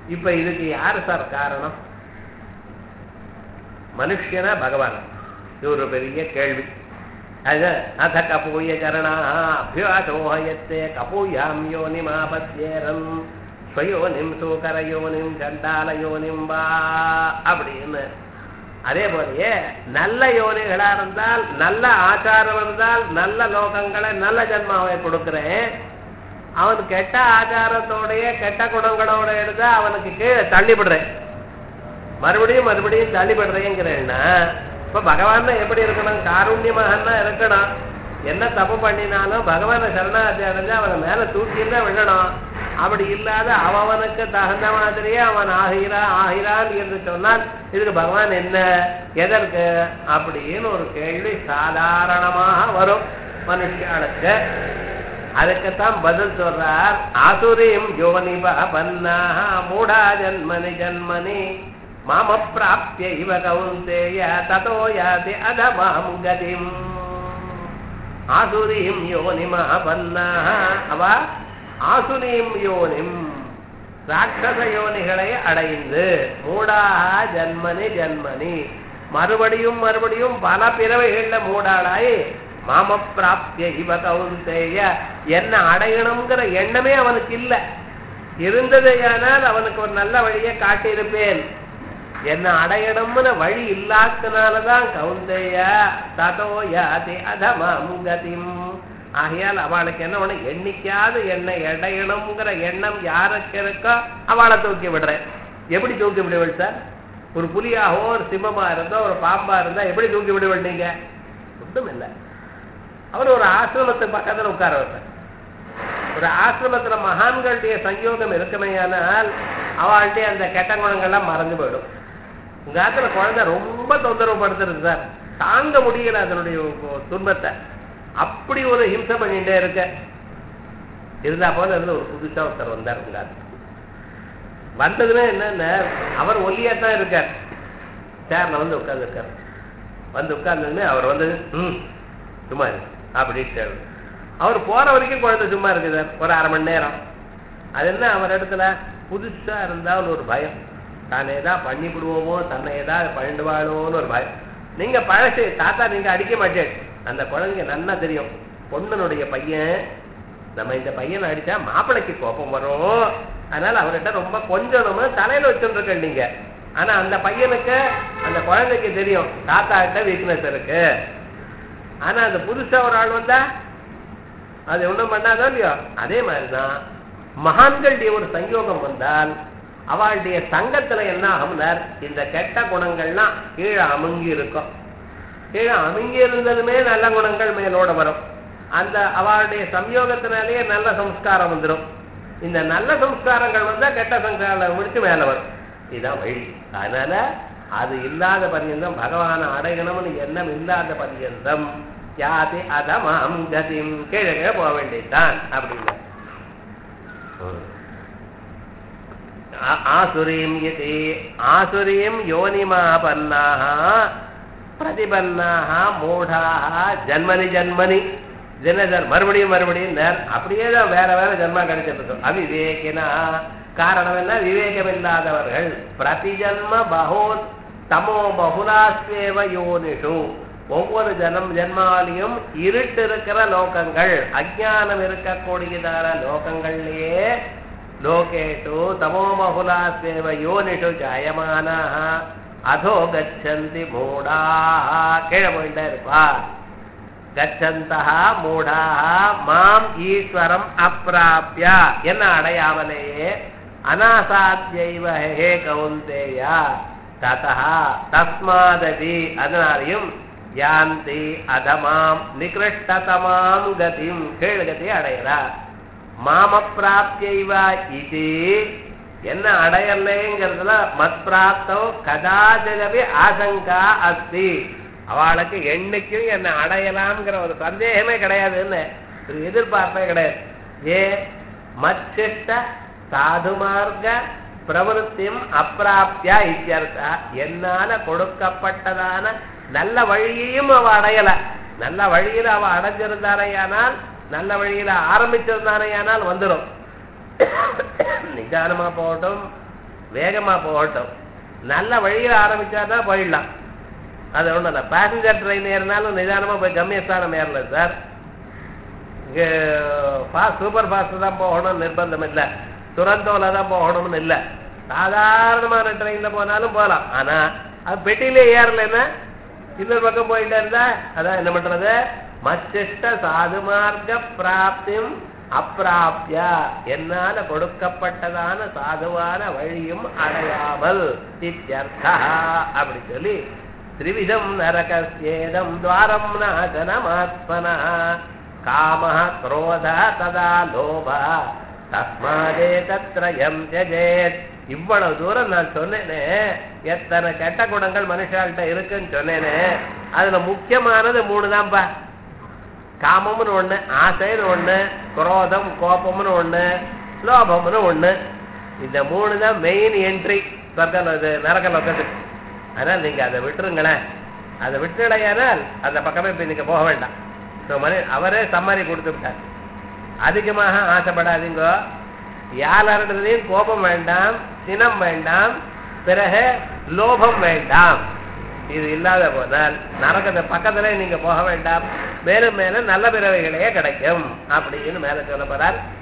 இப்ப இதுக்கு யாரு சார் காரணம் மனுஷனா பகவான் இது ஒரு பெரிய கேள்வி அது அத கபூய கரணா அபியாசோஹயத்தே கபூயாம் யோனிமாபத்யேரம் ஸ்வயோனிம் சூகரயோனிம் சண்டாலயோனிம் வா அப்படின்னு அதே போலயே நல்ல யோனிகளா இருந்தால் நல்ல ஆச்சாரம் இருந்தால் நல்ல லோகங்களை நல்ல ஜன்மாவை கொடுக்கிறேன் அவன் கெட்ட ஆச்சாரத்தோடைய கெட்ட குணங்களோட இருந்தா அவனுக்கு கீழே தள்ளிவிடுறேன் மறுபடியும் மறுபடியும் தள்ளிவிடுறேங்கிறேன்னா இப்ப பகவான் எப்படி இருக்கணும் காருண்யமாகனா இருக்கணும் என்ன தப்பு பண்ணினாலும் பகவானை சரணாகதி அடைஞ்சா அவனை மேல தூக்கின்னு விழணும் அப்படி இல்லாத அவனுக்கு தகுந்த மாதிரியே அவன் ஆகிறான் ஆகிறான் என்று சொன்னால் இதுக்கு பகவான் என்ன எதற்கு அப்படின்னு ஒரு கேள்வி சாதாரணமாக வரும் மனுஷனுக்கு அதுக்குத்தான் பதில் சொல்றார் ஆசுரியும் யோனிவ பன்னாக மூடா ஜன்மனி ஜன்மனி மாம பிராப்திய இவ கவுந்தேய ததோ யாதி அதமாம் கதிம் ஆசுரியும் யோனிமா பன்னாக அவ ஆசுரியும் யோனிம் ராட்சச யோனிகளை அடைந்து மூடாக ஜன்மனி ஜன்மனி மறுபடியும் மறுபடியும் பல பிறவைகள்ல மூடாளாய் மாம பிராப்திய இவ கவுந்தேய என்ன அடையணுங்கிற எண்ணமே அவனுக்கு இல்லை இருந்ததையானால் அவனுக்கு ஒரு நல்ல வழியை காட்டியிருப்பேன் என்ன அடையணும்னு வழி இல்லாதனாலதான் கவுந்தைய ததோ யாதி அதமம் கதிம் ஆகையால் அவளுக்கு என்ன ஒண்ணு எண்ணிக்காது என்னை அடையணுங்கிற எண்ணம் யாருக்கு இருக்கோ அவளை தூக்கி விடுறேன் எப்படி தூக்கி விடுவள் சார் ஒரு புலியாகவோ ஒரு சிம்மமா இருந்தோ ஒரு பாம்பா இருந்தா எப்படி தூக்கி விடுவள் நீங்க ஒன்றும் இல்லை அவர் ஒரு ஆசிரமத்துக்கு பக்கத்துல உட்கார வைப்பேன் ஒரு ஆசிரமத்துல மகான்களுடைய சங்கயோகம் இருக்குமேயானால் அவள்கிட்ட அந்த கெட்ட குணங்கள்லாம் மறந்து போயிடும் உங்க ஆத்துல குழந்தை ரொம்ப தொந்தரவு படுத்துறது சார் தாங்க முடியல அதனுடைய துன்பத்தை அப்படி ஒரு ஹிம்சை பண்ணிட்டே இருக்க இருந்தா போல இருந்து ஒரு புதுசா ஒருத்தர் வந்தார் உங்க ஆத்துல வந்ததுன்னா என்னன்னா அவர் ஒல்லியா தான் இருக்கார் சேர்ல வந்து உட்கார்ந்து இருக்கார் வந்து உட்கார்ந்து அவர் வந்து ம் சும்மா இரு அப்படின்ட்டு அவர் போற வரைக்கும் குழந்தை சும்மா இருக்குது ஒரு அரை மணி நேரம் அது என்ன அவர் இடத்துல புதுசா இருந்தால் ஒரு பயம் தான் ஏதாவது பண்ணி விடுவோமோ தன்னை ஏதாவது பண்ணிடுவாளோன்னு ஒரு பயம் நீங்க பழசு தாத்தா நீங்க அடிக்க மாட்டேன் அந்த குழந்தைங்க நல்லா தெரியும் பொண்ணனுடைய பையன் நம்ம இந்த பையனை அடிச்சா மாப்பிளைக்கு கோபம் வரும் அதனால அவர்கிட்ட ரொம்ப கொஞ்சம் தலையில வச்சுருக்க நீங்க ஆனா அந்த பையனுக்கு அந்த குழந்தைக்கு தெரியும் தாத்தா கிட்ட வீக்னஸ் இருக்கு ஆனா அந்த புதுசா ஒரு ஆள் வந்தா அது ஒண்ணும் பண்ணாதோ இல்லையோ அதே மாதிரிதான் மகான்களுடைய ஒரு சங்கயோகம் வந்தால் அவளுடைய சங்கத்துல என்ன ஆகும்னார் இந்த கெட்ட குணங்கள்லாம் கீழே அமுங்கி இருக்கும் கீழே அமுங்கி இருந்ததுமே நல்ல குணங்கள் மேலோட வரும் அந்த அவளுடைய சம்யோகத்தினாலேயே நல்ல சம்ஸ்காரம் வந்துடும் இந்த நல்ல சம்ஸ்காரங்கள் வந்தா கெட்ட சம்ஸ்காரம் முடிச்சு மேல வரும் இதுதான் வழி அதனால அது இல்லாத பரியந்தம் பகவான அடையணும்னு எண்ணம் இல்லாத பரியந்தம் யாதி அதமாம் கதிம் கீழே கீழே போக வேண்டியதுதான் அப்படின்னு ஆசுரீம் இது ஆசுரீம் யோனிமாபன்னாக பிரதிபன்னாக மூடாக ஜன்மனி ஜன்மனி தினதர் மறுபடியும் மறுபடியும் நேர் அப்படியே தான் வேற வேற ஜன்மா கிடைச்சிருக்கும் அவிவேகினா காரணம் என்ன விவேகம் இல்லாதவர்கள் பிரதிஜன்ம பகோ தமோ பகுலாஸ்வேவ யோனிஷு ஒவ்வொரு ஜனம் ஜென்மாலையும் இருட்டு இருக்கிற லோகங்கள் அஜானம் இருக்கக்கூடியதான லோகங்கள்லயே லோகேஷு தமோமகுலாஸ்வேவ யோனிஷு ஜாயமான அதோ கச்சந்தி மூடா கீழே போயிட்டே இருப்பா கச்சந்தா மூடா மாம் ஈஸ்வரம் அப்பிராபிய என்ன அடையாமலேயே அநாசாத்தியைவ ஹே கவுந்தேயா ததா தஸ்மாததி அதனாலையும் யாந்தி அதமாம் நிகிருஷ்டதமாம் கதிம் கீழ்கதி அடைகிறார் மாம பிராப்தியைவா இது என்ன அடையலைங்கிறதுல மத் பிராப்தோ கதாஜகவி ஆசங்கா அஸ்தி அவளுக்கு என்னைக்கும் என்ன அடையலாம்ங்கிற ஒரு சந்தேகமே கிடையாதுன்னு ஒரு எதிர்பார்ப்பே கிடையாது ஏ மச்சிஷ்ட சாது மார்க்க பிரவருத்தியும் அப்பிராப்தியா இத்தியர்த்தா என்னால கொடுக்கப்பட்டதான நல்ல வழியையும் அவ அடையல நல்ல வழியில அவ அடைஞ்சிருந்தாரையானால் நல்ல வழியில ஆரம்பிச்சிருந்தாரையானால் வந்துடும் நிதானமா போகட்டும் வேகமா போகட்டும் நல்ல வழியில ஆரம்பிச்சாதான் போயிடலாம் அது ஒண்ணும் இல்லை பேசஞ்சர் ட்ரெயின் ஏறினாலும் நிதானமா போய் கம்மியஸ்தானம் ஏறல சார் இங்க ஃபாஸ்ட் சூப்பர் ஃபாஸ்ட் தான் போகணும் நிர்பந்தம் இல்லை துரந்தோல தான் போகணும்னு இல்லை சாதாரணமான ட்ரெயின்ல போனாலும் போகலாம் ஆனா அது பெட்டியிலே ஏறலைன்னா இன்னொரு பக்கம் போயிட்டே இருந்தா அதான் என்ன பண்றது மச்சிஷ்ட சாது மார்க்க பிராப்தியும் அப்பிராப்தியா என்னால கொடுக்கப்பட்டதான சாதுவான வழியும் அடையாமல் இத்தியர்த்தா அப்படி சொல்லி திரிவிதம் நரகஸ்யேதம் துவாரம் நாசனமாத்மனா காம குரோத ததா லோப தஸ்மாதே தத்ரயம் ஜெஜேத் இவ்வளவு தூரம் நான் சொன்னேனே எத்தனை கெட்ட குணங்கள் மனுஷால்கிட்ட இருக்குன்னு சொன்னேனே அதுல முக்கியமானது மூணு தான்ப்பா காமம்னு ஒண்ணு ஆசைன்னு ஒண்ணு குரோதம் கோபம்னு ஒண்ணு லோபம்னு ஒண்ணு இந்த மூணு தான் மெயின் என்ட்ரி சொர்க்கம் இது நரக லோகத்துக்கு அதனால நீங்க அதை விட்டுருங்களேன் அதை விட்டுடையானால் அந்த பக்கமே இப்ப நீங்க போக வேண்டாம் ஸோ மணி அவரே சம்மரி கொடுத்து விட்டார் அதிகமாக ஆசைப்படாதீங்க யாரிடத்துலையும் கோபம் வேண்டாம் சினம் வேண்டாம் பிறகு லோபம் வேண்டாம் இது இல்லாத போனால் நரகத்தை பக்கத்துல நீங்க போக வேண்டாம் மேலும் மேலும் நல்ல பிறவைகளே கிடைக்கும் அப்படின்னு மேல சொல்ல போறார்